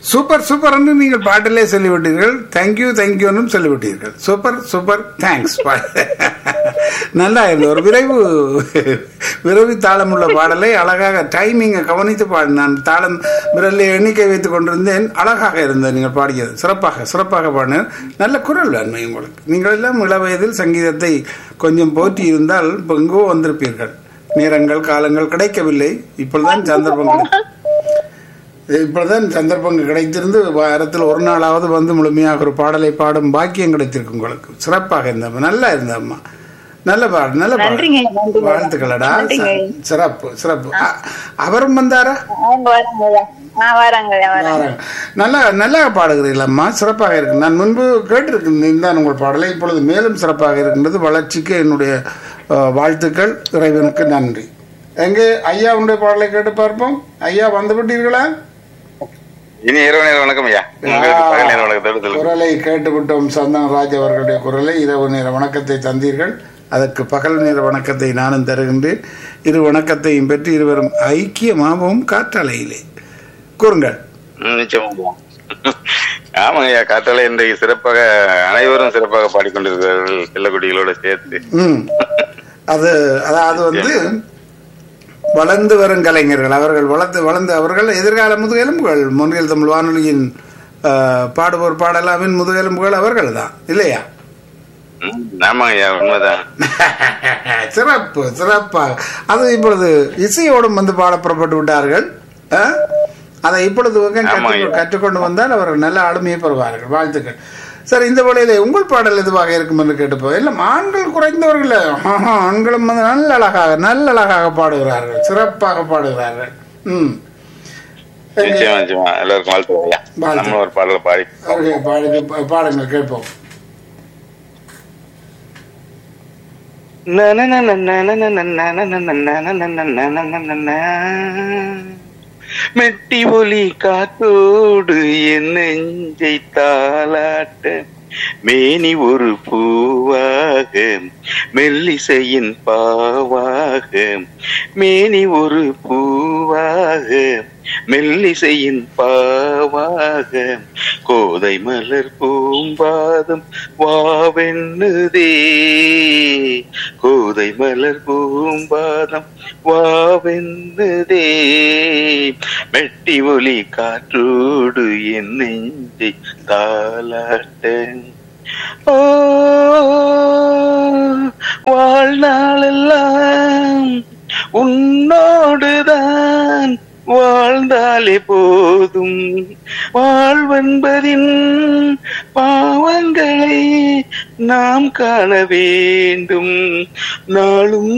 Super super என்று நீங்கள் பாட்டிலே சொல்லிவிட்டீர்கள் தேங்க்யூ தேங்க்யூன்னு சொல்லிவிட்டீர்கள் சூப்பர் சூப்பர் தேங்க்ஸ் நல்லா இருந்தது ஒரு விரைவு விரைவு தாளமுள்ள பாடலை அழகாக டைமிங்கை கவனித்து பாடி நான் தாளம் விரலில் எண்ணிக்கை வைத்துக் கொண்டிருந்தேன் அழகாக இருந்தது நீங்கள் பாடியது சிறப்பாக சிறப்பாக பாடினேன் நல்ல குரல் அண்மை உங்களுக்கு நீங்கள் எல்லாம் இள வயதில் சங்கீதத்தை கொஞ்சம் போற்றி இருந்தால் இப்போ எங்கோ வந்திருப்பீர்கள் நேரங்கள் காலங்கள் கிடைக்கவில்லை இப்பொழுதுதான் சந்தர்ப்பம் கிடை- இப்பொழுதுதான் சந்தர்ப்பங்கள் கிடைத்திருந்து வாரத்தில் ஒரு நாளாவது வந்து முழுமையாக ஒரு பாடலை பாடும் பாக்கியம் கிடைத்திருக்கு உங்களுக்கு சிறப்பாக இருந்தம்மா நல்லா இருந்தம்மா நல்ல பாடு நல்ல பாடு நன்றிங்க, நன்றிங்க. வாழ்த்துக்களடா நன்றிங்க. ச- சிறப்பு சிறப்பு அ- அவரும் வந்தாரா அவங்க வராங்க நான் வராங்க வராங்க வாராங்க. நல்லா நல்லா பாடுகிறீங்களம்மா சிறப்பாக இருக்கு நான் முன்பு கேட்டிருக்கேன் தான் உங்கள் பாடலை இப்பொழுது மேலும் சிறப்பாக இருக்கின்றது வளர்ச்சிக்கு என்னுடைய அஹ், வாழ்த்துக்கள் இறைவனுக்கு நன்றி எங்கே ஐயா உன்னுடைய பாடலை கேட்டு பார்ப்போம் ஐயா வந்து விட்டீர்களா இனி இரவு நேரம் வணக்கம் ஐயா உங்களுக்கு பகல் நேரம் வணக்கத்தோடு சொல்லுங்க குரலை கேட்டுவிட்டோம் சந்தனராஜ் அவர்களுடைய குரலை இரவு நேர வணக்கத்தை தந்தீர்கள் அதற்கு பகல் நேர வணக்கத்தை நானும் தருகின்றேன் இரு வணக்கத்தையும் பெற்று இருவரும் ஐக்கியமாகவும் காற்றலையிலே கூறுங்கள் ம், நிச்சயமா ஆமாங்க ஐயா காத்தால இன்றைக்கு சிறப்பாக அனைவரும் சிறப்பாக பாடிக்கொண்டிருக்கிறார்கள் பிள்ளைக்குட்டிகளோட சேர்த்து ம் அது அதாவது வந்து வளர்ந்து வரும் கலைஞர்கள் அவர்கள் வளர்ந்து வளர்ந்து அவர்கள் எதிர்கால முதுகெலும்புகள் முன்னில் தமிழ் வானொலியின் ஆஹ், பாடுவோர் பாடலாவின் முதுகெலும்புகள் அவர்கள் தான் இல்லையா ம், ஆமாங்க ஐயா உண்மைதான் சிறப்பு சிறப்பாக அது இப்பொழுது இசையோடும் வந்து பாட புறப்பட்டு விட்டார்கள் ஆ? அதை இப்பொழுது வந்து ஆமாம் கற்றுக் ஐயா. கற்றுக்கொண்டு வந்தால் அவர்கள் நல்ல ஆளுமையை பெறுவார்கள் வாழ்த்துக்கள் சார் இந்த வேளையில உங்கள் பாடல் எதுவாக இருக்கும் என்று கேட்டுப்போம் இல்லை ஆண்கள் குறைந்தவர்கள் ஆஹா, ஆண்களும் வந்து நல்ல அழகாக நல்ல அழகாக பாடுகிறார்கள் சிறப்பாக பாடுகிறார்கள் ம் நிச்சயமா நிச்சயமா எல்லாருக்கும் வாழ்த்து ஐயா வாழ்த்து. நம்ம ஒரு பாடலை பாடி அவர்கள் பாடு பாடுங்கள் கேட்போம் மெட்டி ஒலி காத்தோடு என் நெஞ்சை தாளாட்ட மேனி ஒரு பூவாக மெல்லிசையின் பாவாக மேனி ஒரு பூவாக மெல்லிசையின் பாவாக கோதை மலர் பூம்பாதம் வாவென்னுதே கோதை மலர் பூம்பாதம் வாவென்னுதே மெட்டி ஒலி காற்றோடு என் நெஞ்சை தாளாட்ட ஓ வாழ்நாளெல்லாம் உன்னோடுதான் வாழ்ந்தாலே போதும் வாழ்வென்பதின் பாவங்களை நாம் காண வேண்டும் நாளும்